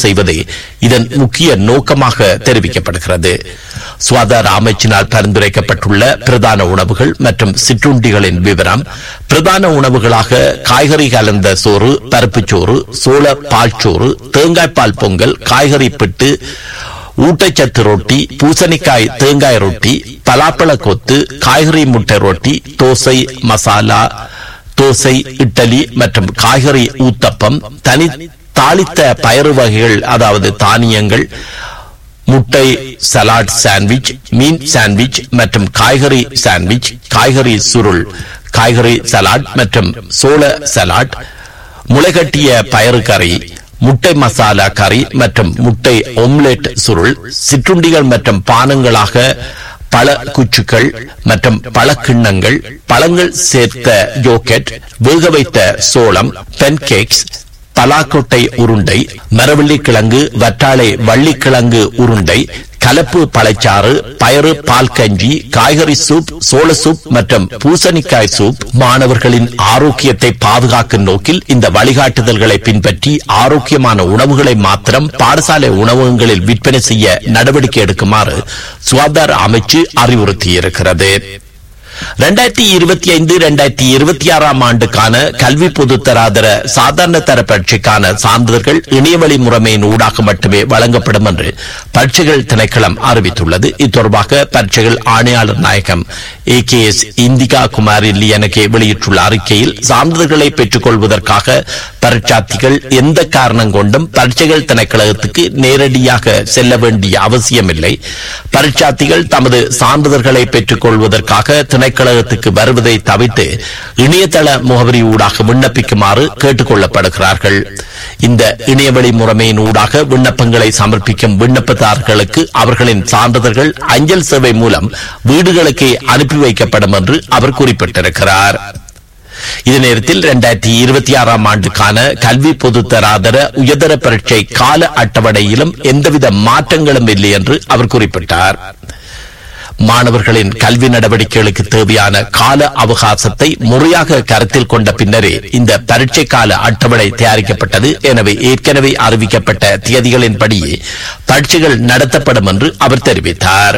செய்வதே இதன் முக்கிய நோக்கமாக தெரிவிக்கப்படுகிறது சுகாதார அமைச்சினால் பரிந்துரைக்கப்பட்டுள்ள பிரதான உணவுகள் மற்றும் சிற்றுண்டிகளின் விவரம் பிரதான உணவுகளாக காய்கறி கலந்த சோறு பருப்புச்சோறு சோள பால் சோறு தேங்காய்பால் பொங்கல் காய்கறி பிட்டு ஊட்டச்சத்து ரொட்டி பூசணிக்காய் தேங்காய் ரொட்டி பலாப்பழ கொத்து காய்கறி முட்டை ரொட்டி தோசை மசாலா தோசை இட்டலி மற்றும் காய்கறி ஊத்தப்பம் தனி தாளித்த பயறு வகைகள் அதாவது தானியங்கள் முட்டை சலாட் சாண்ட்விச் மீன் சாண்ட்விச் மற்றும் காய்கறி சாண்ட்விச் காய்கறி சுருள் காய்கறி சலாட் மற்றும் சோள சலாட் முளைகட்டிய பயறு கறி முட்டை மசாலா கறி மற்றும் முட்டை ஒம்லெட் சுருள் சிற்றுண்டிகள் மற்றும் பானங்களாக பழ குச்சுக்கள் மற்றும் பழக்கிண்ணங்கள் பழங்கள் சேர்த்த ஜோக்கெட் வேக வைத்த சோளம் பென்கேக்ஸ் பலாக்கொட்டை உருண்டை மரவள்ளி கிழங்கு வற்றாழை வள்ளிக்கிழங்கு உருண்டை கலப்பு பழச்சாறு பயறு பால் கஞ்சி காய்கறி சூப் சோள சூப் மற்றும் பூசணிக்காய் சூப் மாணவர்களின் ஆரோக்கியத்தை பாதுகாக்கும் நோக்கில் இந்த வழிகாட்டுதல்களை பின்பற்றி ஆரோக்கியமான உணவுகளை மாத்திரம் பாடசாலை உணவகங்களில் விற்பனை செய்ய நடவடிக்கை எடுக்குமாறு சுகாதார அமைச்சு அறிவுறுத்தியிருக்கிறது ரெண்டாயிரத்தி இருபத்தி ஐந்து ரெண்டாயிரத்தி இருபத்தி ஆறாம் ஆண்டுக்கான கல்வி பொதுத்தராதர சாதாரண தர பரீட்சைக்கான சான்றிதழ்கள் இணையவழி முறைமையின் ஊடாக மட்டுமே வழங்கப்படும் என்று பரீட்சைகள் திணைக்களம் அறிவித்துள்ளது இத்தொடர்பாக பரீட்சைகள் ஆணையாளர் நாயகம் A K S Indika Kumari Liyanage வெளியிட்டுள்ள அறிக்கையில் சான்றிதழ்களை பெற்றுக் கொள்வதற்காக பரீட்சார்த்திகள் எந்த காரணம் கொண்டும் பரீட்சைகள் திணைக்களத்துக்கு நேரடியாக செல்ல வேண்டிய அவசியமில்லை பரீட்சார்த்திகள் தமது சான்றிதழ்களை பெற்றுக் கொள்வதற்காக திணைக்களத்துக்கு வருவதை தவிர்த்து இணையதள முகவரி ஊடாக விண்ணப்பிக்குமாறு கேட்டுக் கொள்ளப்படுகிறார்கள் இந்த இணையவழி முறைமையின் ஊடாக விண்ணப்பங்களை சமர்ப்பிக்கும் விண்ணப்பதாரர்களுக்கு அவர்களின் சான்றிதழ்கள் அஞ்சல் சேவை மூலம் வீடுகளுக்கே அனுப்பி வைக்கப்படும் என்று அவர் குறிப்பிட்டிருக்கிறார் இதே நேரத்தில் இரண்டாயிரத்தி இருபத்தி ஆறாம் ஆண்டுக்கான கல்வி பொதுத்தராதர உயர்தர பரீட்சை கால அட்டவணையிலும் எந்தவித மாற்றங்களும் இல்லை என்று அவர் குறிப்பிட்டார் மாணவர்களின் கல்வி நடவடிக்கைகளுக்கு தேவையான கால அவகாசத்தை முறையாக கருத்தில் கொண்ட பின்னரே இந்த பரீட்சை கால அட்டவணை தயாரிக்கப்பட்டது எனவே ஏற்கனவே அறிவிக்கப்பட்ட தேதிகளின்படியே பரீட்சைகள் நடத்தப்படும் என்று அவர் தெரிவித்தார்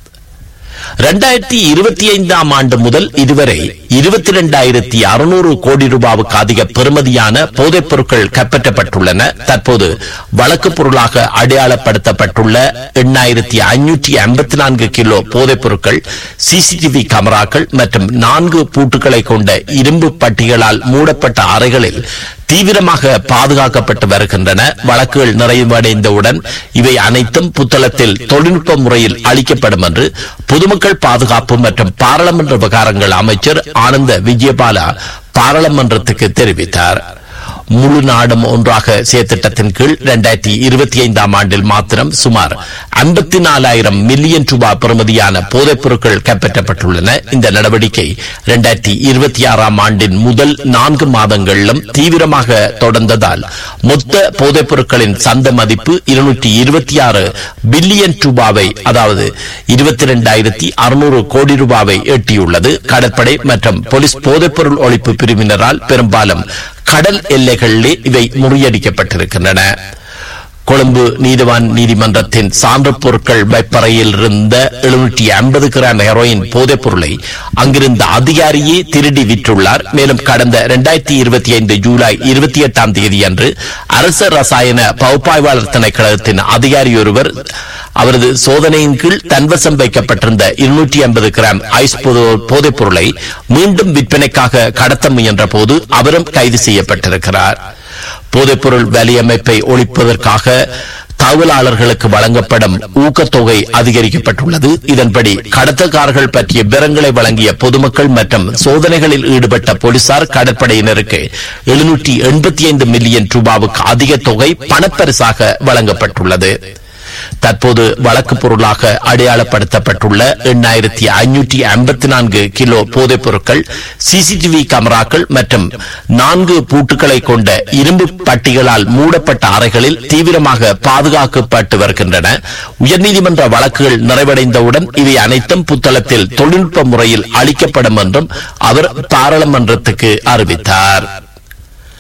இரண்டாயிரத்தி இருபத்தி ஐந்தாம் ஆண்டு முதல் இதுவரை இருபத்தி இரண்டாயிரத்தி அறுநூறு கோடி ரூபாவுக்கு அதிக பெறுமதியான போதைப் பொருட்கள் கைப்பற்றப்பட்டுள்ளன தற்போது வழக்கு பொருளாக அடையாளப்படுத்தப்பட்டுள்ள எண்ணாயிரத்தி ஐநூற்றி ஐம்பத்தி நான்கு கிலோ போதைப் பொருட்கள் சிசிடிவி கேமராக்கள் மற்றும் நான்கு பூட்டுகளை கொண்ட இரும்பு பட்டிகளால் மூடப்பட்ட அறைகளில் தீவிரமாக பாதுகாக்கப்பட்டு வருகின்றன வழக்குகள் நிறைவடைந்தவுடன் இவை அனைத்தும் புத்தளத்தில் தொழில்நுட்ப முறையில் அளிக்கப்படும் என்று பொதுமக்கள் பாதுகாப்பு மற்றும் பாராளுமன்ற விவகாரங்கள் அமைச்சர் ஆனந்த விஜயபாலா பாராளுமன்றத்துக்கு தெரிவித்தார் முழு நாடும் ஒன்றாக செயற்திட்டத்தின் கீழ் இரண்டாயிரத்தி இருபத்தி ஐந்தாம் ஆண்டில் மாத்திரம் சுமார் ஐம்பத்தி நாலாயிரம் மில்லியன் ரூபாய் பெறுமதியான போதைப் பொருட்கள் கைப்பற்றப்பட்டுள்ளன இந்த நடவடிக்கை இரண்டாயிரத்தி இருபத்தி ஆறாம் ஆண்டின் முதல் நான்கு மாதங்களிலும் தீவிரமாக தொடர்ந்ததால் மொத்த போதைப் பொருட்களின் சந்த மதிப்பு இருநூற்றி இருபத்தி ஆறு பில்லியன் ரூபாவை அதாவது இருபத்தி இரண்டாயிரத்தி அறுநூறு கோடி ரூபாவை எட்டியுள்ளது கடற்படை மற்றும் போலீஸ் போதைப்பொருள் ஒழிப்பு பிரிவினரால் பெரும்பாலும் கடல் எல்லைகளிலே இவை முறியடிக்கப்பட்டிருக்கின்றன கொழும்பு நீதிவான் நீதிமன்றத்தின் சான்று பொருட்கள் வைப்பறையில் இருந்த எழுநூற்றி ஐம்பது கிராம் ஹெரோயின் போதைப் பொருளை அங்கிருந்த அதிகாரியே திருடி விற்றுள்ளார் மேலும் கடந்த இரண்டாயிரத்தி இருபத்தி ஐந்து ஜூலை இருபத்தி எட்டாம் தேதி அன்று அரச ரசாயன பகுப்பாய்வாளர் திணைக்களத்தின் அதிகாரி ஒருவர் அவரது சோதனையின் கீழ் தன்வசம் வைக்கப்பட்டிருந்த இருநூற்றி ஐம்பது கிராம் ஐஸ் போதைப் பொருளை மீண்டும் விற்பனைக்காக கடத்த முயன்ற போது அவரும் கைது செய்யப்பட்டிருக்கிறார் போதைப்பொருள் வலியமைப்பை ஒழிப்பதற்காக தகவலாளர்களுக்கு வழங்கப்படும் ஊக்கத்தொகை அதிகரிக்கப்பட்டுள்ளது இதன்படி கடத்தல்காரர்கள் பற்றிய விவரங்களை வழங்கிய பொதுமக்கள் மற்றும் சோதனைகளில் ஈடுபட்ட போலீசார் கடற்படையினருக்கு எழுநூற்றி எண்பத்தி ஐந்து மில்லியன் ரூபாவுக்கு அதிக தொகை பணப்பரிசாக வழங்கப்பட்டுள்ளது தற்போது வழக்கு பொருளாக அடையாளப்படுத்தப்பட்டுள்ள எண்ணாயிரத்தி ஐநூற்றி ஐம்பத்தி நான்கு கிலோ போதைப் பொருட்கள் சிசிடிவி கேமராக்கள் மற்றும் நான்கு பூட்டுகளை கொண்ட இரும்பு பட்டிகளால் மூடப்பட்ட அறைகளில் தீவிரமாக பாதுகாக்கப்பட்டு வருகின்றன உயர்நீதிமன்ற வழக்குகள் நிறைவடைந்தவுடன் இவை அனைத்தும் புத்தளத்தில் தொழில்நுட்ப முறையில் அளிக்கப்படும் என்றும் அவர் பாராளுமன்றத்துக்கு அறிவித்தார்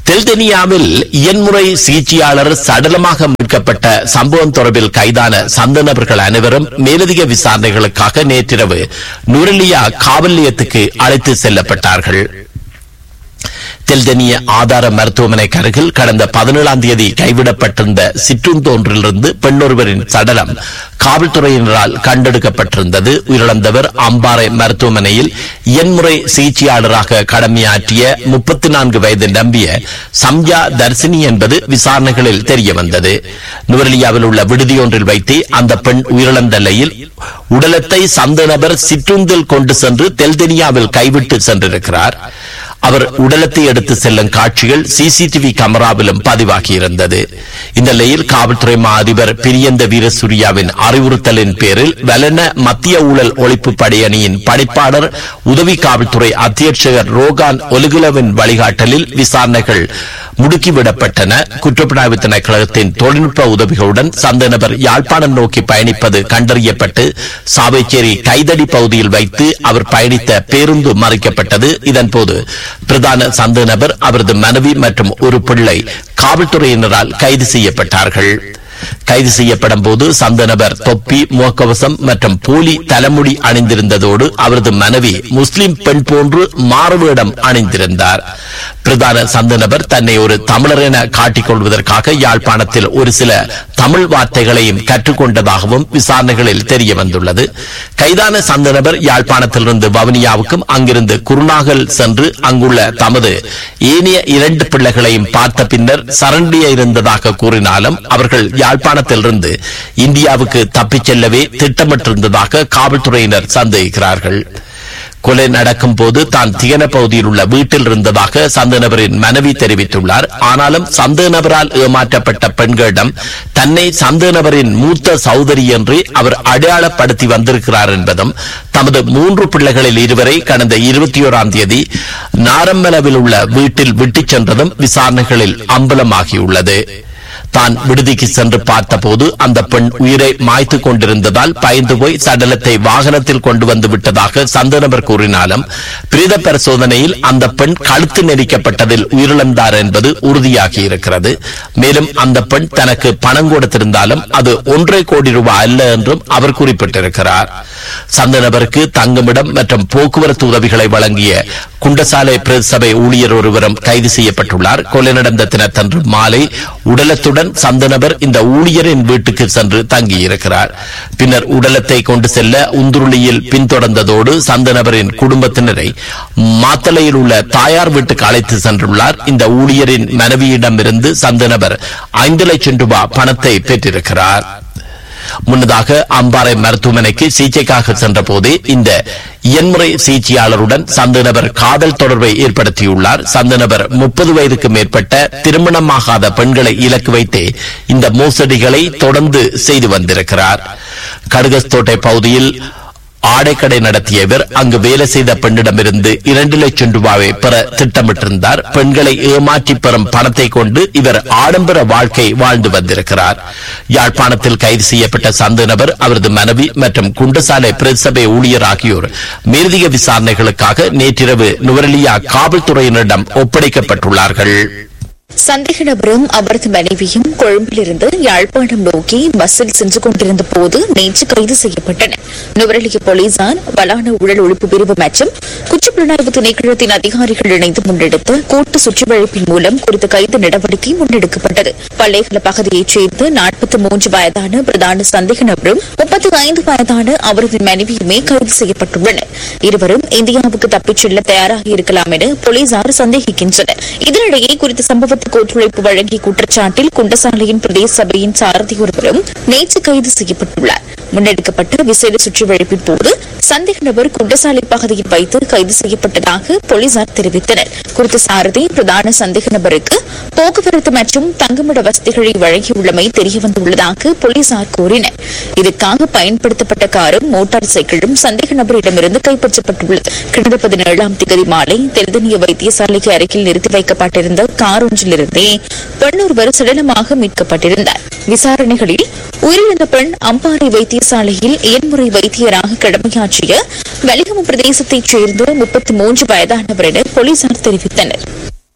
தெல்தெனியாவில் இயன்முறை சிகிச்சையாளர் சடலமாக மீட்கப்பட்ட சம்பவம் தொடர்பில் கைதான சந்தனவர்கள் அனைவரும் மேலதிக விசாரணைகளுக்காக நேற்றிரவு நுரலியா காவல் நிலையத்துக்கு அழைத்து செல்லப்பட்டார்கள் தெல்தெனிய ஆதார மருத்துவமனைக்கு அருகில் கடந்த பதினேழாம் தேதி கைவிடப்பட்டிருந்த சிற்றுந்தோன்றிலிருந்து பெண்ணொருவரின் சடலம் காவல்துறையினரால் கண்டெடுக்கப்பட்டிருந்தது உயிரிழந்தவர் அம்பாறை மருத்துவமனையில் இயன்முறை சிகிச்சையாளராக கடமையாற்றிய முப்பத்தி நான்கு வயது நம்பிய சம்யா தர்சினி என்பது விசாரணைகளில் தெரிய வந்தது நுவரெலியாவில் உள்ள விடுதியொன்றில் வைத்து அந்த பெண் உயிரிழந்த நிலையில் உடலத்தை சந்த நபர் சிற்றுந்தில் கொண்டு சென்று தெல்தெனியாவில் கைவிட்டு சென்றிருக்கிறார் அவர் உடலத்தை எடுத்து செல்லும் காட்சிகள் சிசிடிவி கேமராவிலும் பதிவாகியிருந்தது இந்த நிலையில் காவல்துறை மா அதிபர் பிரியந்த வீரசூரியாவின் அறிவுறுத்தலின் பேரில் வலன மத்திய ஊழல் ஒழிப்பு படையணியின் படைப்பாளர் உதவி காவல்துறை அத்தியட்சகர் ரோகான் ஒலுகுலவின் வழிகாட்டலில் விசாரணைகள் முடுக்கிவிடப்பட்டன குற்றப்புலனாய்வு திணைக்களத்தின் தொழில்நுட்ப உதவிகளுடன் சந்த நபர் யாழ்ப்பாணம் நோக்கி பயணிப்பது கண்டறியப்பட்டு சாவைச்சேரி கைதடி பகுதியில் வைத்து அவர் பயணித்த பேருந்து மறைக்கப்பட்டது இதன்போது பிரதான சந்த நபர் அவரது மனைவி மற்றும் ஒரு பிள்ளை காவல்துறையினரால் கைது செய்யப்பட்டார்கள் கைது செய்யப்படும் போது சந்த நபர் தொப்பி முகக்கவசம் மற்றும் போலி தலைமுடி அணிந்திருந்ததோடு அவரது மனைவி முஸ்லிம் பெண் போன்று மாறுவேடம் அணிந்திருந்தார் பிரதான சந்த நபர் தன்னை ஒரு தமிழர் என காட்டிக் கொள்வதற்காக யாழ்ப்பாணத்தில் ஒரு சில தமிழ் வார்த்தைகளையும் கற்றுக்கொண்டதாகவும் விசாரணைகளில் தெரிய வந்துள்ளது கைதான சந்த நபர் யாழ்ப்பாணத்திலிருந்து வவுனியாவுக்கும் அங்கிருந்து குருநாகல் சென்று அங்குள்ள தமது ஏனைய இரண்டு பிள்ளைகளையும் பார்த்த பின்னர் சரண்டிய இருந்ததாக கூறினாலும் அவர்கள் யாழ்ப்பாணத்திலிருந்து இந்தியாவுக்கு தப்பிச் செல்லவே திட்டமிட்டிருந்ததாக காவல்துறையினர் சந்தேகிக்கிறார்கள் கொலை நடக்கும் போது தான் தியன பகுதியில் உள்ள வீட்டில் இருந்ததாக சந்த நபரின் மனைவி தெரிவித்துள்ளார் ஆனாலும் சந்த நபரால் ஏமாற்றப்பட்ட பெண்களிடம் தன்னை சந்த நபரின் மூத்த சகோதரி என்று அவர் அடையாளப்படுத்தி வந்திருக்கிறார் என்பதும் தமது மூன்று பிள்ளைகளில் இருவரை கடந்த இருபத்தி ஓராம் தேதி நாரம்மலவில் உள்ள வீட்டில் விட்டுச் சென்றதும் விசாரணைகளில் அம்பலமாகியுள்ளது தான் விடுதிக்கு சென்று பார்த்தபோது அந்த பெண் உயிரை மாய்த்து கொண்டிருந்ததால் பயந்து போய் சடலத்தை வாகனத்தில் கொண்டு வந்து விட்டதாக சந்தனபர் கூறினாலும் பிரேத பரிசோதனையில் அந்த பெண் கழுத்து நெரிக்கப்பட்டதில் உயிரிழந்தார் என்பது உறுதியாகி இருக்கிறது மேலும் அந்த பெண் தனக்கு பணம் கொடுத்திருந்தாலும் அது ஒன்றரை கோடி ரூபாய் அல்ல என்றும் அவர் குறிப்பிட்டிருக்கிறார் சந்தனபருக்கு தங்குமிடம் மற்றும் போக்குவரத்து உதவிகளை வழங்கிய குண்டசாலை பிரசபை ஊழியர் ஒருவரும் கைது செய்யப்பட்டுள்ளார் கொலை நடந்த தினத்தன்று மாலை உடலத்துடன் சந்தனபர் இந்த ஊழியரின் வீட்டுக்கு சென்று தங்கியிருக்கிறார் பின்னர் உடலத்தை கொண்டு செல்ல உந்துருளியில் பின்தொடர்ந்ததோடு சந்தனபரின் குடும்பத்தினரை மாத்தளையில் உள்ள தாயார் வீட்டுக்கு அழைத்து சென்றுள்ளார் இந்த ஊழியரின் மனைவியிடமிருந்து சந்தனபர் ஐந்து லட்சம் ரூபாய் பணத்தை பெற்றிருக்கிறார் முன்னதாக அம்பாறை மருத்துவமனைக்கு சிகிச்சைக்காக சென்ற போது இந்த இயன்முறை சிகிச்சையாளருடன் சந்தனபர் காதல் தொடர்பை ஏற்படுத்தியுள்ளார் சந்தனபர் முப்பது வயதுக்கு மேற்பட்ட திருமணமாகாத பெண்களை இலக்கு வைத்தே இந்த மோசடிகளை தொடர்ந்து செய்து வந்திருக்கிறார் கடுகஸ்தோட்டை பகுதியில் ஆடைக்கடை நடத்திய இவர் அங்கு வேலை செய்த பெண்ணிடமிருந்து இரண்டு லட்சம் ரூபாயை பெற திட்டமிட்டிருந்தார் பெண்களை ஏமாற்றி பெறும் பணத்தை கொண்டு இவர் ஆடம்பர வாழ்க்கை வாழ்ந்து வந்திருக்கிறார் யாழ்ப்பாணத்தில் கைது செய்யப்பட்ட சந்து நபர் அவரது மனைவி மற்றும் குண்டசாலை பிரசபை ஊழியர் ஆகியோர் மேலதிக விசாரணைகளுக்காக நேற்றிரவு நுவரெலியா காவல்துறையினரிடம் ஒப்படைக்கப்பட்டுள்ளார்கள் சந்தேக நபரும் அவரது மனைவியும் கொழும்பிலிருந்து யாழ்ப்பாணம் நோக்கி பஸ்ஸில் சென்று கொண்டிருந்த போது நேற்று கைது செய்யப்பட்டனர் நுவரெலிய போலீசார் வலான ஊழல் ஒழிப்பு பிரிவு மற்றும் குற்றப்புலனாய்வு திணைக்களத்தின் அதிகாரிகள் இணைந்து முன்னெடுத்த கூட்டு சுற்றுவளைப்பின் மூலம் குறித்த கைது நடவடிக்கை முன்னெடுக்கப்பட்டது பல்லேகல பகுதியைச் சேர்ந்த நாற்பத்தி மூன்று வயதான பிரதான சந்தேக நபரும் முப்பத்தி ஐந்து வயதான அவரது மனைவியுமே கைது செய்யப்பட்டுள்ளனர் இருவரும் இந்தியாவுக்கு தப்பிச் செல்ல தயாராக இருக்கலாம் என போலீசார் சந்தேகிக்கின்றனர் இதனிடையே குறித்த சம்பவத்துக்கு ஒத்துழைப்பு வழங்கிய குற்றச்சாட்டில் குண்டசாலையின் பிரதேச சபையின் சாரதி ஒருவரும் நேற்று கைது செய்யப்பட்டுள்ளார் முன்னெடுக்கப்பட்ட விசேட சுற்றுவளைப்பின் போது சந்தேக நபர் குண்டசாலை பகுதியில் வைத்து கைது செய்யப்பட்டதாக போலீசார் தெரிவித்தனர் குறித்த சாரதி பிரதான சந்தேக நபருக்கு போக்குவரத்து மற்றும் தங்குமிட வசதிகளை வழங்கியுள்ளமை தெரியவந்துள்ளதாக போலீசார் கூறினர் இதற்காக பயன்படுத்தப்பட்ட காரும் மோட்டார் சைக்கிளும் சந்தேக நபரிடமிருந்து கைப்பற்றப்பட்டுள்ளது கடந்த பதினேழாம் தேதி மாலை தெல்தனிய வைத்தியசாலைக்கு அருகில் நிறுத்தி வைக்கப்பட்டிருந்த கார் ஒன்றிலிருந்தே பெண் ஒருவர் சடலமாக மீட்கப்பட்டிருந்தார் விசாரணைகளில் உயிரிழந்த பெண் அம்பாறை வைத்தியசாலையில் இயன்முறை வைத்தியராக கடமையாற்றிய வலிகம பிரதேசத்தைச் சேர்ந்த முப்பத்தி மூன்று வயதானவர் என போலீசார் தெரிவித்தனர்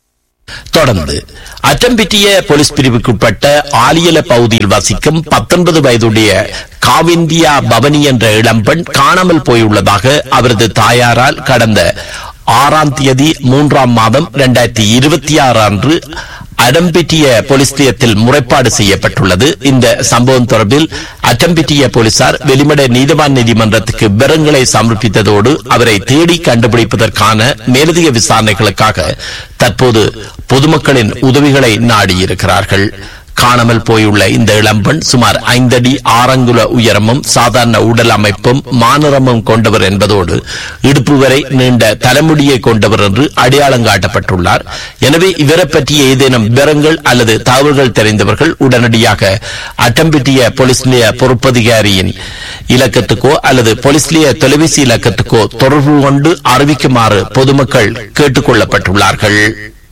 தொடர்ந்து அச்சம்பிட்டிய போலீஸ் பிரிவுக்குட்பட்ட ஆலியல பகுதியில் வசிக்கும் பத்தொன்பது வயதுடைய காவிந்தியா பவனி என்ற இளம்பெண் காணாமல் போயுள்ளதாக அவரது தாயாரால் கடந்த ஆறாம் தேதி மூன்றாம் மாதம் இரண்டாயிரத்தி இருபத்தி ஆறு அன்று அடம்பிட்டிய போலீஸ் நிலையத்தில் முறைப்பாடு செய்யப்பட்டுள்ளது இந்த சம்பவம் தொடர்பில் அட்டம்பிட்டிய போலீசார் வெளிமட நீதிவான் நீதிமன்றத்துக்கு விவரங்களை சமர்ப்பித்ததோடு அவரை தேடி கண்டுபிடிப்பதற்கான மேலதிக விசாரணைகளுக்காக தற்போது பொதுமக்களின் உதவிகளை நாடியிருக்கிறார்கள் காணாமல் போயுள்ள இந்த இளம்பெண் சுமார் ஐந்தடி ஆறங்குல உயரமும் சாதாரண உடல் அமைப்பும் மாநிறமும் கொண்டவர் என்பதோடு இடுப்பு வரை நீண்ட தலைமுடியை கொண்டவர் என்று அடையாளம் காட்டப்பட்டுள்ளார் எனவே இவரை பற்றிய ஏதேனும் விவரங்கள் அல்லது தகவல்கள் தெரிந்தவர்கள் உடனடியாக அட்டம்பிட்டிய போலீஸ் நிலைய பொறுப்பதிகாரியின் இலக்கத்துக்கோ அல்லது போலீஸ் நிலைய தொலைபேசி இலக்கத்துக்கோ தொடர்பு கொண்டு அறிவிக்குமாறு பொதுமக்கள் கேட்டுக் கொள்ளப்பட்டுள்ளார்கள்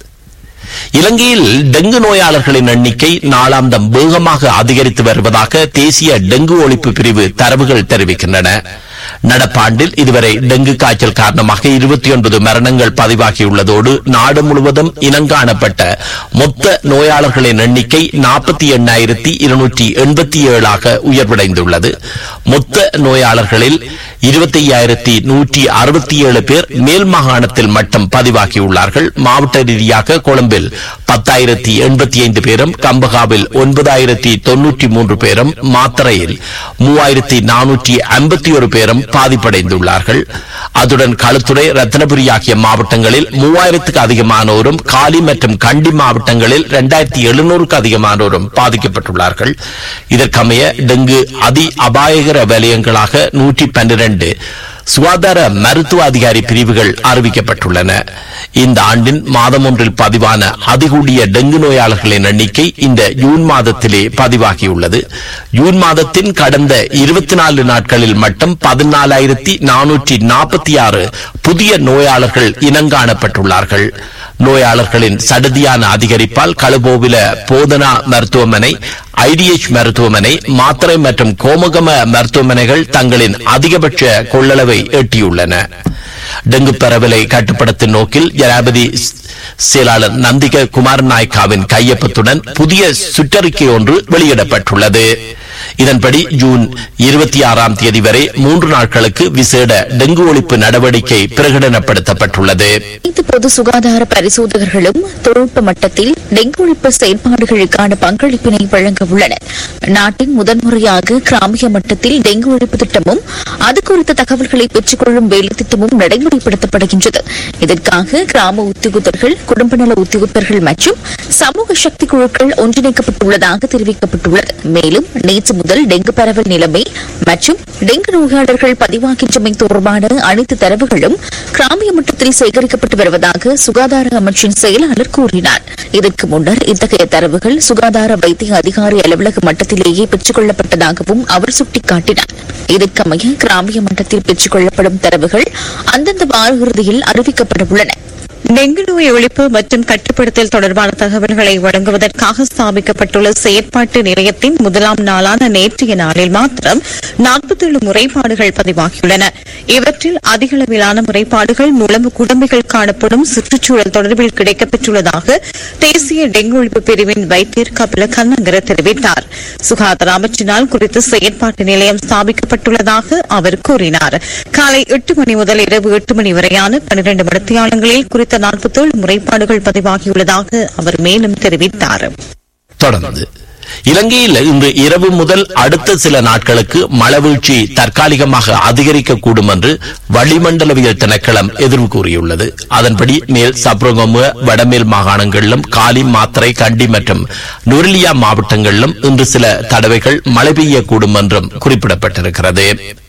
இலங்கையில் டெங்கு நோயாளர்களின் எண்ணிக்கை நாளாந்தம் வேகமாக அதிகரித்து வருவதாக தேசிய டெங்கு ஒழிப்பு பிரிவு தரவுகள் தெரிவிக்கின்றன நடப்பாண்டில் இதுவரை டெங்கு காய்ச்சல் காரணமாக இருபத்தி ஒன்பது மரணங்கள் பதிவாகியுள்ளதோடு நாடு முழுவதும் இனங்காணப்பட்ட மொத்த நோயாளர்களின் எண்ணிக்கை நாற்பத்தி எண்ணாயிரத்தி இருநூற்றி எண்பத்தி ஏழாக உயர்வடைந்துள்ளது மொத்த நோயாளர்களில் இருபத்தி ஐயாயிரத்தி நூற்றி அறுபத்தி ஏழு பேர் மேல் மாகாணத்தில் மட்டும் பதிவாகியுள்ளார்கள் மாவட்ட ரீதியாக கொழும்பில் பத்தாயிரத்தி எண்பத்தி ஐந்து பேரும் கம்பகாவில் ஒன்பதாயிரத்தி தொன்னூற்றி மூன்று பேரும் மாத்தறையில் மூவாயிரத்தி நானூற்றி ஐம்பத்தி ஒரு பேரும் பாதிப்படைந்துள்ளார்கள் அதுடன் களுத்துறை ரத்னபுரி ஆகிய மாவட்டங்களில் மூவாயிரத்துக்கு அதிகமானோரும் காலி மற்றும் கண்டி மாவட்டங்களில் இரண்டாயிரத்தி எழுநூறுக்கு அதிகமானோரும் பாதிக்கப்பட்டுள்ளார்கள் இதற்கமைய டெங்கு அதி அபாயகர வலயங்களாக நூற்றி பன்னிரண்டு சுகாதார மருத்துவ அதிகாரி பிரிவுகள் அறிவிக்கப்பட்டுள்ளன இந்த ஆண்டின் மாதம் ஒன்றில் பதிவான அதிகூடிய டெங்கு நோயாளர்களின் எண்ணிக்கை இந்த ஜூன் மாதத்திலே பதிவாகியுள்ளது ஜூன் மாதத்தின் கடந்த இருபத்தி நாலு நாட்களில் மட்டும் பதினாலாயிரத்தி நானூற்றி நாற்பத்தி ஆறு புதிய நோயாளர்கள் இனங்காணப்பட்டுள்ளார்கள் நோயாளர்களின் சடதியான அதிகரிப்பால் கழுபோவில போதனா மருத்துவமனை ஐடிஎச் மருத்துவமனை மாத்திரை மற்றும் கோமுகம மருத்துவமனைகள் தங்களின் அதிகபட்ச கொள்ளளவை எட்டியுள்ளன டெங்கு பரவலை கட்டுப்படுத்தும் நோக்கில் ஜனாபதி செயலாளர் நந்திக குமார் நாயக்காவின் கையொப்பத்துடன் புதிய சுற்றறிக்கை ஒன்று வெளியிடப்பட்டுள்ளது இதன்படி ஜூன் இருபத்தி ஆறாம் தேதி வரை மூன்று நாட்களுக்கு விசேட டெங்கு ஒழிப்பு நடவடிக்கை பிரகடனப்படுத்தப்பட்டுள்ளது அனைத்து பொது சுகாதார பரிசோதகர்களும் தொழில்நுட்ப மட்டத்தில் டெங்கு ஒழிப்பு செயல்பாடுகளுக்கான பங்களிப்பினை வழங்க உள்ளனர் நாட்டின் முதன்முறையாக கிராமிய மட்டத்தில் டெங்கு ஒழிப்பு திட்டமும் அது குறித்த தகவல்களை பெற்றுக்கொள்ளும் வேலை திட்டமும் நடைமுறைப்படுத்தப்படுகின்றது இதற்காக கிராம உத்தியோகத்தர்கள் குடும்ப நல உத்தியோகத்தர்கள் மற்றும் சமூக சக்தி குழுக்கள் ஒன்றிணைக்கப்பட்டுள்ளதாக தெரிவிக்கப்பட்டுள்ளது மேலும் நேற்று முதல் டெங்கு பரவல் நிலைமை மற்றும் டெங்கு நோயாளர்கள் பதிவாகின்றமை தொடர்பான அனைத்து தரவுகளும் கிராமிய மட்டத்தில் சேகரிக்கப்பட்டு வருவதாக சுகாதார அமைச்சின் செயலாளர் கூறினார் இதற்கு முன்னர் இத்தகைய தரவுகள் சுகாதார வைத்திய அதிகாரி அலுவலக மட்டத்திலேயே பெற்றுக் கொள்ளப்பட்டதாகவும் அவர் சுட்டிக்காட்டினார் இதற்கமைய கிராமிய மட்டத்தில் பெற்றுக் கொள்ளப்படும் தரவுகள் அந்தந்த வார இறுதியில் அறிவிக்கப்பட உள்ளன டெங்கு நோய் ஒழிப்பு மற்றும் கட்டுப்படுத்தல் தொடர்பான தகவல்களை வழங்குவதற்காக ஸ்தாபிக்கப்பட்டுள்ள செயற்பாட்டு நிலையத்தின் முதலாம் நாளான நேற்றைய நாளில் மாத்திரம் நாற்பத்தேழு முறைப்பாடுகள் பதிவாகியுள்ளன இவற்றில் அதிகளவிலான முறைப்பாடுகள் முழம்பு குடம்பைகள் காணப்படும் சுற்றுச்சூழல் தொடர்பில் கிடைக்கப்பெற்றுள்ளதாக தேசிய டெங்கு ஒழிப்பு பிரிவின் வைத்தியர் கபில கண்ணங்கர தெரிவித்தார் சுகாதார அமைச்சினால் குறித்த செயற்பாட்டு நிலையம் ஸ்தாபிக்கப்பட்டுள்ளதாக அவர் கூறினார் காலை எட்டு மணி முதல் இரவு எட்டு மணி வரையான பனிரண்டு மணித்தியாலங்களில் குறித்த நாற்பத்தேழு முறைப்பாடுகள் பதிவாகியுள்ளதாக அவர் மேலும் தெரிவித்தார் தொடர்ந்து இலங்கையில் இன்று இரவு முதல் அடுத்த சில நாட்களுக்கு மழவீழ்ச்சி தற்காலிகமாக அதிகரிக்கக்கூடும் என்று வளிமண்டலவியல் திணைக்களம் எதிர்வு கூறியுள்ளது அதன்படி மேல் சப்ரகம வடமேல் மாகாணங்களிலும் காலி மாத்திரை கண்டி மற்றும் நுரலியா மாவட்டங்களிலும் இன்று சில தடவைகள் மழை பெய்யக்கூடும் என்றும் குறிப்பிடப்பட்டிருக்கிறது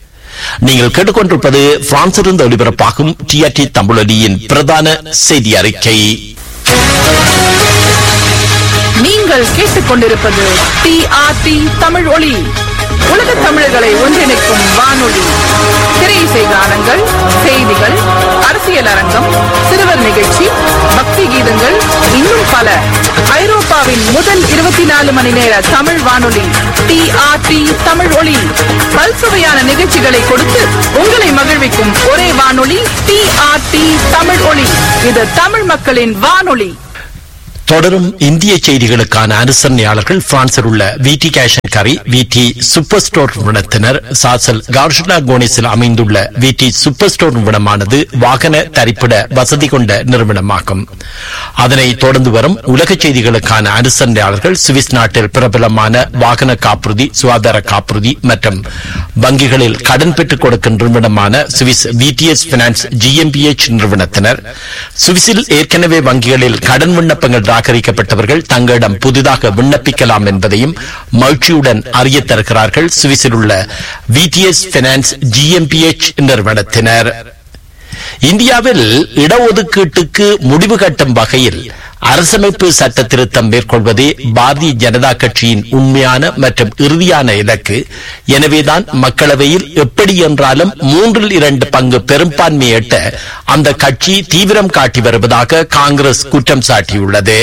நீங்கள் கேட்டுக்கொண்டிருப்பது பிரான்சிலிருந்து ஒளிபரப்பாகும் டிஆர்டி தமிழொலியின் பிரதான செய்தி அறிக்கை நீங்கள் கேட்டுக்கொண்டிருப்பது டிஆர்டி தமிழ் ஒளி உலக தமிழர்களை ஒன்றிணைக்கும் வானொலி திரையிசை கானங்கள் செய்திகள் அரசியல் அரங்கம் சிறுவர் நிகழ்ச்சி பக்தி கீதங்கள் இன்னும் பல ஐரோப்பாவின் முதல் இருபத்தி நாலு மணி நேர தமிழ் வானொலி டிஆர்டி தமிழ் ஒளி பல்சுவையான நிகழ்ச்சிகளை கொடுத்து உங்களை மகிழ்விக்கும் ஒரே வானொலி டிஆர்டி தமிழ் ஒளி இது தமிழ் மக்களின் வானொலி தொடரும் இந்திய செய்திகளுக்கான அனுசரணையாளர்கள் பிரான்சில் உள்ள விடி கேஷன் கரி விடி சூப்பர் ஸ்டோர் நிறுவனத்தினர் சாசல் கார்ஷனா கோனிஸில் அமைந்துள்ள விடி சூப்பர் ஸ்டோர் நிறுவனமானது வாகன தரிப்பிட வசதி கொண்ட நிறுவனமாகும் அதனை தொடர்ந்து வரும் உலக செய்திகளுக்கான அனுசரணையாளர்கள் சுவிஸ் நாட்டில் பிரபலமான வாகன காப்புறுதி சுகாதார காப்புறுதி மற்றும் வங்கிகளில் கடன் பெற்றுக் கொடுக்கும் நிறுவனமான சுவிஸ் விடிஎஸ் பினான்ஸ் ஜிஎம்பிஎச் நிறுவனத்தினர் சுவிஸில் ஏற்கனவே வங்கிகளில் கடன் விண்ணப்பங்கள் நிராகரிக்கப்பட்டவர்கள் தங்களிடம் புதிதாக விண்ணப்பிக்கலாம் என்பதையும் மகிழ்ச்சியுடன் அறிய தருகிறார்கள் சுவிஸில் உள்ள விடிஎஸ் பினான்ஸ் ஜிஎம்பிஎச் நிறுவனத்தினர் இந்தியாவில் இடஒதுக்கீட்டுக்கு முடிவு கட்டும் வகையில் அரசமைப்பு சட்ட திருத்தம் மேற்கொள்வதே பாரதிய ஜனதா கட்சியின் உண்மையான மற்றும் இறுதியான இலக்கு எனவேதான் மக்களவையில் எப்படி என்றாலும் மூன்றில் இரண்டு பங்கு பெரும்பான்மை எட்ட அந்த கட்சி தீவிரம் காட்டி வருவதாக காங்கிரஸ் குற்றம் சாட்டியுள்ளது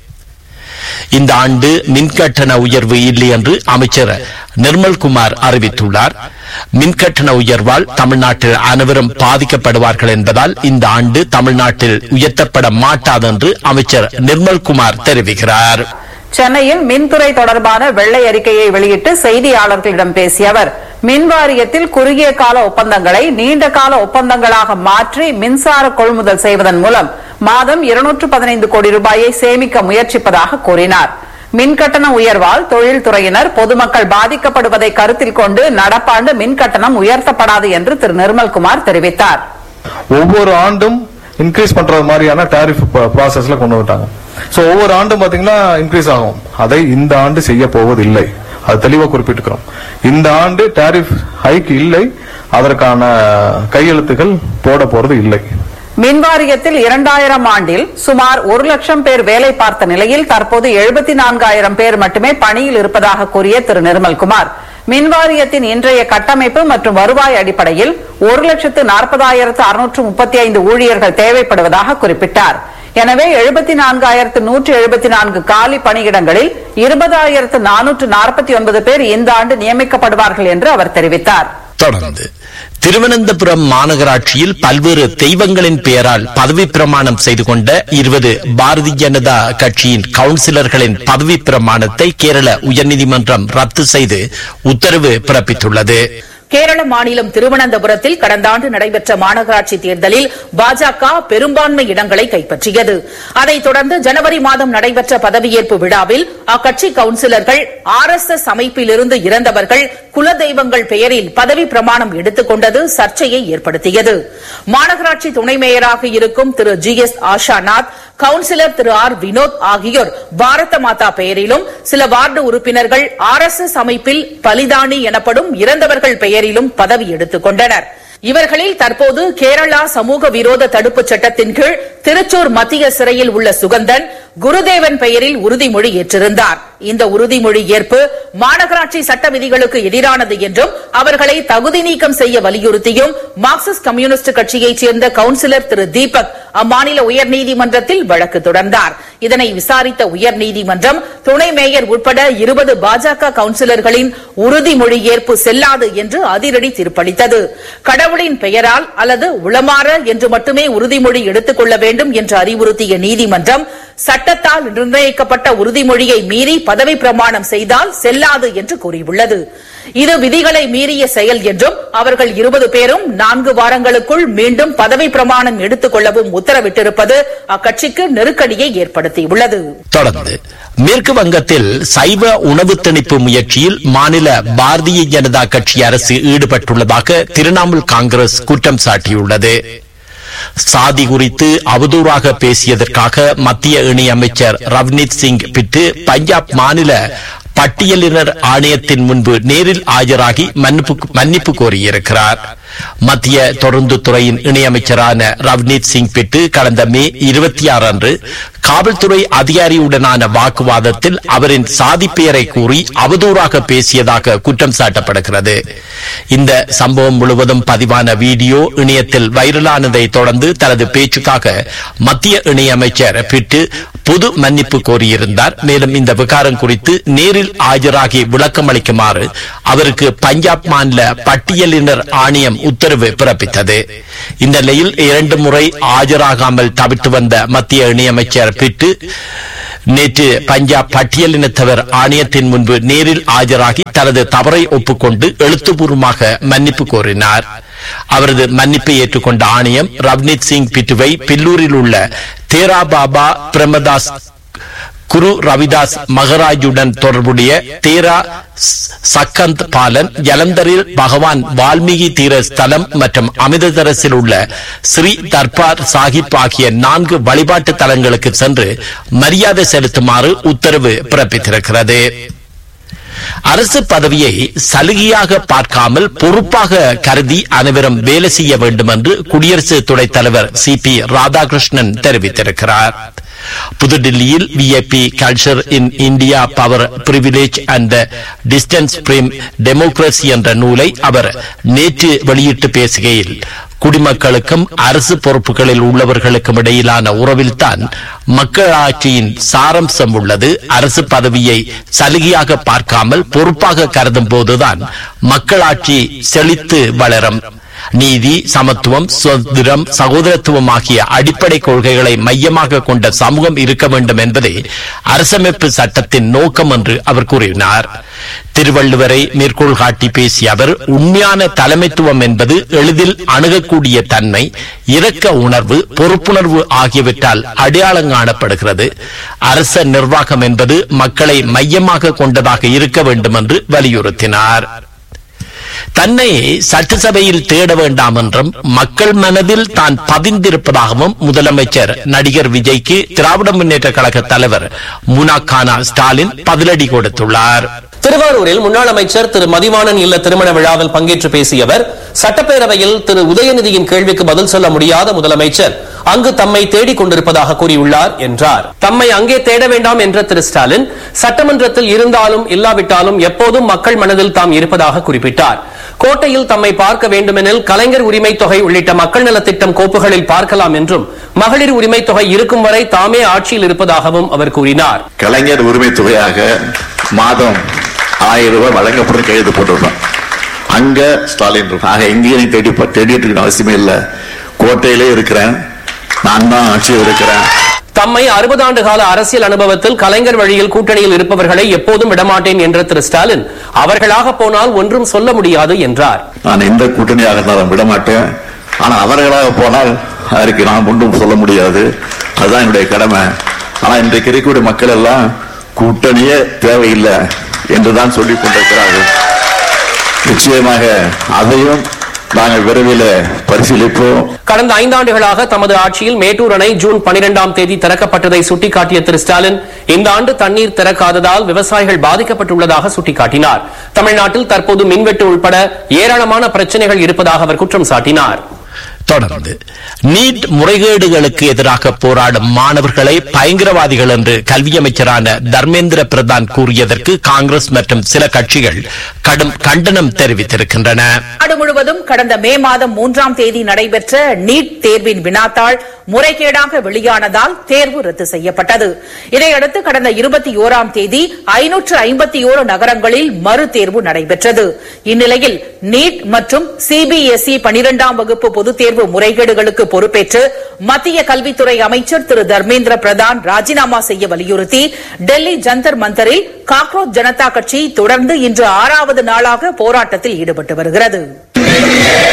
இந்த ஆண்டு மின்கட்டண உயர்வு இல்லை என்று அமைச்சர் நிர்மல்குமார் அறிவித்துள்ளார் மின்கட்டண உயர்வால் தமிழ்நாட்டில் அனைவரும் பாதிக்கப்படுவார்கள் என்பதால் இந்த ஆண்டு தமிழ்நாட்டில் உயர்த்தப்பட மாட்டாது என்று அமைச்சர் நிர்மல்குமார் தெரிவிக்கிறார் சென்னையில் மின்துறை தொடர்பான வெள்ளை அறிக்கையை வெளியிட்டு செய்தியாளர்களிடம் பேசிய அவர் மின் வாரியத்தில் குறுகிய கால ஒப்பந்தங்களை நீண்ட கால ஒப்பந்தங்களாக மாற்றி மின்சார கொள்முதல் செய்வதன் மூலம் மாதம் இருநூற்று பதினைந்து கோடி ரூபாயை சேமிக்க முயற்சிப்பதாக கூறினார் மின் கட்டண உயர்வால் தொழில்துறையினர் பொதுமக்கள் பாதிக்கப்படுவதை கருத்தில் கொண்டு நடப்பாண்டு மின் கட்டணம் உயர்த்தப்படாது என்று திரு நிர்மல்குமார் தெரிவித்தார் ஒவ்வொரு ஆண்டும் இன்க்ரீஸ் பண்றது மாதிரியான டாரிஃப் ப்ராசஸ்ல கொண்டு வந்துட்டாங்க சோ ஒவ்வொரு ஆண்டும் பாத்தீங்கன்னா இன்க்ரீஸ் ஆகும் அதை இந்த ஆண்டு செய்ய போவதில்லை அது தெளிவா குறிப்பிட்டுக்கிறோம் இந்த ஆண்டு டாரிஃப் ஹைக் இல்லை அதற்கான கையெழுத்துகள் போட போறது இல்லை மின் வாரியத்தில் இரண்டாயிரம் ஆண்டில் சுமார் ஒரு லட்சம் பேர் வேலை பார்த்த நிலையில் தற்போது எழுபத்தி நான்காயிரம் பேர் மட்டுமே பணியில் இருப்பதாக கூறிய திரு நிர்மல்குமார் மின் வாரியத்தின் இன்றைய கட்டமைப்பு மற்றும் வருவாய் அடிப்படையில் ஒரு லட்சத்து நாற்பதாயிரத்து அறுநூற்று முப்பத்தி ஐந்து ஊழியர்கள் தேவைப்படுவதாக குறிப்பிட்டார் எனவே எழுபத்தி நான்காயிரத்து நூற்று எழுபத்தி நான்கு காலி பணியிடங்களில் இருபதாயிரத்து நானூற்று நாற்பத்தி ஒன்பது பேர் இந்த ஆண்டு நியமிக்கப்படுவார்கள் என்று அவர் தெரிவித்தார் தொடர்ந்து திருவனந்தபுரம் மாநகராட்சியில் பல்வேறு தெய்வங்களின் பெயரால் பதவி பிரமாணம் செய்து கொண்ட இருபது பாரதிய ஜனதா கட்சியின் கவுன்சிலர்களின் பதவி பிரமாணத்தை கேரள உயர்நீதிமன்றம் ரத்து செய்து உத்தரவு பிறப்பித்துள்ளது கேரள மாநிலம் திருவனந்தபுரத்தில் கடந்த ஆண்டு நடைபெற்ற மாநகராட்சி தேர்தலில் பாஜக பெரும்பான்மை இடங்களை கைப்பற்றியது அதைத் தொடர்ந்து ஜனவரி மாதம் நடைபெற்ற பதவியேற்பு விழாவில் அக்கட்சி கவுன்சிலர்கள் ஆர் எஸ் எஸ் அமைப்பிலிருந்து இறந்தவர்கள் குலதெய்வங்கள் பெயரில் பதவி பிரமாணம் எடுத்துக் கொண்டது சர்ச்சையை ஏற்படுத்தியது மாநகராட்சி துணை மேயராக இருக்கும் Thiru G S Ashanath councillor Thiru R Vinod ஆகியோர் பாரத மாதா பெயரிலும் சில வார்டு உறுப்பினர்கள் ஆர் எஸ் எஸ் அமைப்பில் பலிதானி எனப்படும் இறந்தவர்கள் பெயரிலும் பதவி எடுத்துக் கொண்டனர் இவர்களில் தற்போது கேரளா சமூக விரோத தடுப்பு சட்டத்தின் கீழ் திருச்சூர் மத்திய சிறையில் உள்ள சுகந்தன் குருதேவன் பெயரில் உறுதிமொழி ஏற்றிருந்தார் இந்த உறுதிமொழி ஏற்பு மாநகராட்சி சட்ட விதிகளுக்கு எதிரானது என்றும் அவர்களை தகுதி நீக்கம் செய்ய வலியுறுத்தியும் மார்க்சிஸ்ட் கம்யூனிஸ்ட் கட்சியைச் சேர்ந்த கவுன்சிலர் திரு தீபக் அம்மாநில உயர்நீதிமன்றத்தில் வழக்கு தொடர்ந்தார் இதனை விசாரித்த உயர்நீதிமன்றம் துணை மேயர் உட்பட இருபது பாஜக கவுன்சிலர்களின் உறுதிமொழி ஏற்பு செல்லாது என்று அதிரடி தீர்ப்பளித்தது கடவுளின் பெயரால் அல்லது உளமாற என்று மட்டுமே உறுதிமொழி எடுத்துக் கொள்ள வேண்டும் என்று அறிவுறுத்திய நீதிமன்றம் சட்டத்தால் நிர்ணயிக்கப்பட்ட உறுதிமொழியை மீறி பதவி பிரமாணம் செய்தால் செல்லாது என்று கூறியுள்ளது இது விதிகளை மீறிய செயல் என்றும் அவர்கள் இருபது பேரும் நான்கு வாரங்களுக்குள் மீண்டும் பதவி பிரமாணம் எடுத்துக் கொள்ளவும் உத்தரவிட்டிருப்பது அக்கட்சிக்கு நெருக்கடியை ஏற்படுத்தியுள்ளது தொடர்ந்து மேற்கு வங்கத்தில் சைவ உணவு திணிப்பு முயற்சியில் மாநில பாரதிய ஜனதா கட்சி அரசு ஈடுபட்டுள்ளதாக திரிணாமுல் காங்கிரஸ் குற்றம் சாட்டியுள்ளது சாதி குறித்து அவதூறாக பேசியதற்காக மத்திய இணையமைச்சர் ரவ்னீத் சிங் பிட்டு பஞ்சாப் மாநில பட்டியலினர் ஆணையத்தின் முன்பு நேரில் ஆஜராகி மன்னிப்பு மன்னிப்பு கோரியிருக்கிறார் மத்திய தொடர்ந்து துறையின் இணையமைச்சரான ரவ்னீத் சிங் பிட்டு கடந்த மே இருபத்தி ஆறு அன்று காவல்துறை அதிகாரியுடனான வாக்குவாதத்தில் அவரின் சாதி பெயரை கூறி அவதூறாக பேசியதாக குற்றம் சாட்டப்படுகிறது இந்த சம்பவம் முழுவதும் பதிவான வீடியோ இணையத்தில் வைரலானதை தொடர்ந்து தனது பேச்சுக்காக மத்திய இணையமைச்சர் பிட்டு பொது மன்னிப்பு கோரியிருந்தார் மேலும் இந்த விகாரம் குறித்து நேரில் ஆஜராகி விளக்கம் அளிக்குமாறு அவருக்கு பஞ்சாப் மாநில பட்டியலினர் ஆணையம் உத்தரவு பிறப்பித்தது இந்த நிலையில் இரண்டு முறை ஆஜராகாமல் தவிர்த்து வந்த மத்திய இணையமைச்சர் பிட்டு நேற்று பஞ்சாப் பட்டியலினத்தவர் ஆணையத்தின் முன்பு நேரில் ஆஜராகி தனது தவறை ஒப்புக்கொண்டு எழுத்துப்பூர்வமாக மன்னிப்பு கோரினார் அவரது மன்னிப்பை ஏற்றுக்கொண்ட ஆணையம் ரவ்னீத் சிங் பிட்டுவை பில்லூரில் உள்ள தேரா பாபா பிரமதாஸ் குரு ரவிதாஸ் மகராஜுடன் தொடர்புடைய தேரா சக்கந்த் பாலன் ஜலந்தரில் பகவான் வால்மீகி தீர ஸ்தலம் மற்றும் அமிர்தரசில் உள்ள ஸ்ரீ தர்பார் சாஹிப் ஆகிய நான்கு வழிபாட்டு தலங்களுக்கு சென்று மரியாதை செலுத்துமாறு உத்தரவு பிறப்பித்திருக்கிறது அரசு பதவியை சலுகையாக பார்க்காமல் பொறுப்பாக கருதி அனைவரும் வேலை செய்ய வேண்டும் என்று குடியரசு துணைத் தலைவர் சி பி ராதாகிருஷ்ணன் தெரிவித்திருக்கிறார் புதுடில்லியில் VIP culture in India power privilege and distance from democracy என்ற நூலை அவர் நேற்று வெளியிட்டு பேசுகையில் குடிமக்களுக்கும் அரசு பொறுப்புகளில் உள்ளவர்களுக்கும் இடையிலான உறவில்தான் மக்களாட்சியின் சாரம்சம் உள்ளது அரசு பதவியை சலுகையாக பார்க்காமல் பொறுப்பாக கருதும் போதுதான் மக்களாட்சி செழித்து வளரும் நீதி சமத்துவம் சுதந்திரம் சகோதரத்துவம் ஆகிய அடிப்படை கொள்கைகளை மையமாக கொண்ட சமூகம் இருக்க வேண்டும் என்பதே அரசமைப்பு சட்டத்தின் நோக்கம் என்று அவர் கூறினார் திருவள்ளுவரை மேற்கோள் காட்டி பேசிய அவர் உண்மையான தலைமைத்துவம் என்பது எளிதில் அணுகக்கூடிய தன்மை இரக்க உணர்வு பொறுப்புணர்வு ஆகியவற்றால் அடையாளம் காணப்படுகிறது அரச நிர்வாகம் என்பது மக்களை மையமாக கொண்டதாக இருக்க வேண்டும் என்று வலியுறுத்தினார் தன்னை சட்டசபையில் தேட வேண்டாம் என்றும் மக்கள் மனதில் தான் பதிந்திருப்பதாகவும் முதலமைச்சர் நடிகர் விஜய்க்கு திராவிட முன்னேற்ற கழக தலைவர் முனாகானா ஸ்டாலின் பதிலடி கொடுத்துள்ளார் திருவாரூரில் முன்னாள் அமைச்சர் திரு மதிவாணன் இல்ல திருமண விழாவில் பங்கேற்று பேசிய அவர் சட்டப்பேரவையில் திரு உதயநிதியின் கேள்விக்கு பதில் சொல்ல முடியாத முதலமைச்சர் அங்கு தம்மை தேடிக் கொண்டிருப்பதாக கூறியுள்ளார் என்றார் தம்மை அங்கே தேட வேண்டாம் என்ற திரு ஸ்டாலின் சட்டமன்றத்தில் இருந்தாலும் இல்லாவிட்டாலும் எப்போதும் மக்கள் மனதில் தாம் இருப்பதாக குறிப்பிட்டார் கோட்டையில் தம்மை பார்க்க வேண்டுமெனில் கலைஞர் உரிமை தொகை உள்ளிட்ட மக்கள் நலத்திட்டம் கோப்புகளில் பார்க்கலாம் என்றும் மகளிர் உரிமை தொகை இருக்கும் வரை தாமே ஆட்சியில் இருப்பதாகவும் அவர் கூறினார் கலைஞர் உரிமை தொகையாக மாதம் ஆயிரம் ரூபாய் வழங்கப்படும் கைது போட்டிருப்பான் அங்க ஸ்டாலின் இருக்கும் ஆக எங்கேயும் தேடி தேடிட்டு இருக்க அவசியமே இல்லை கோட்டையிலே இருக்கிறேன் நான் தான் ஆட்சியில் இருக்கிறேன் தம்மை அறுபது ஆண்டு கால அரசியல் அனுபவத்தில் கலைஞர் வழியில் கூட்டணியில் இருப்பவர்களை எப்போதும் விடமாட்டேன் என்ற திரு ஸ்டாலின் அவர்களாக போனால் ஒன்றும் சொல்ல முடியாது என்றார் நான் எந்த கூட்டணியாக இருந்தாலும் விட மாட்டேன் ஆனா அவர்களாக போனால் அதற்கு நான் ஒன்றும் சொல்ல முடியாது அதுதான் என்னுடைய கடமை ஆனா இன்றைக்கு இருக்கக்கூடிய மக்கள் எல்லாம் கூட்டணியே தேவையில்லை என்றுதான் சொல்லிக் கொண்டிருக்கிறார்கள் நிச்சயமாக அதையும் நாங்கள் விரைவில் பரிசீலிப்போம் கடந்த ஐந்தாண்டுகளாக தமது ஆட்சியில் மேட்டூர் அணை ஜூன் பனிரெண்டாம் தேதி திறக்கப்பட்டதை சுட்டிக்காட்டிய திரு ஸ்டாலின் இந்த ஆண்டு தண்ணீர் திறக்காததால் விவசாயிகள் பாதிக்கப்பட்டுள்ளதாக சுட்டிக்காட்டினார் தமிழ்நாட்டில் தற்போது மின்வெட்டு உட்பட ஏராளமான பிரச்சனைகள் இருப்பதாக அவர் குற்றம் சாட்டினார் தொடர்ந்து நீட் முறைகேடுகளுக்கு எதிராக போராடும் மாணவர்களை பயங்கரவாதிகள் என்று கல்வி அமைச்சரான தர்மேந்திர பிரதான் கூறியதற்கு காங்கிரஸ் மற்றும் சில கட்சிகள் கடும் கண்டனம் தெரிவித்திருக்கின்றன நாடு முழுவதும் கடந்த மே மாதம் மூன்றாம் தேதி நடைபெற்ற நீட் தேர்வின் வினாத்தாள் முறைகேடாக வெளியானதால் தேர்வு ரத்து செய்யப்பட்டது இதையடுத்து கடந்த இருபத்தி ஓராம் தேதி ஐநூற்று ஐம்பத்தி ஓரு நகரங்களில் மறு தேர்வு நடைபெற்றது இந்நிலையில் நீட் மற்றும் சிபிஎஸ்இ பனிரெண்டாம் வகுப்பு பொதுத் தேர்வு முறைகேடுகளுக்கு பொறுப்பேற்று மத்திய கல்வித்துறை அமைச்சர் திரு தர்மேந்திர பிரதான் ராஜினாமா செய்ய வலியுறுத்தி டெல்லி ஜந்தர் மந்தரில் காக்ரோச் ஜனதா கட்சி தொடர்ந்து இன்று ஆறாவது நாளாக போராட்டத்தில் ஈடுபட்டு வருகிறது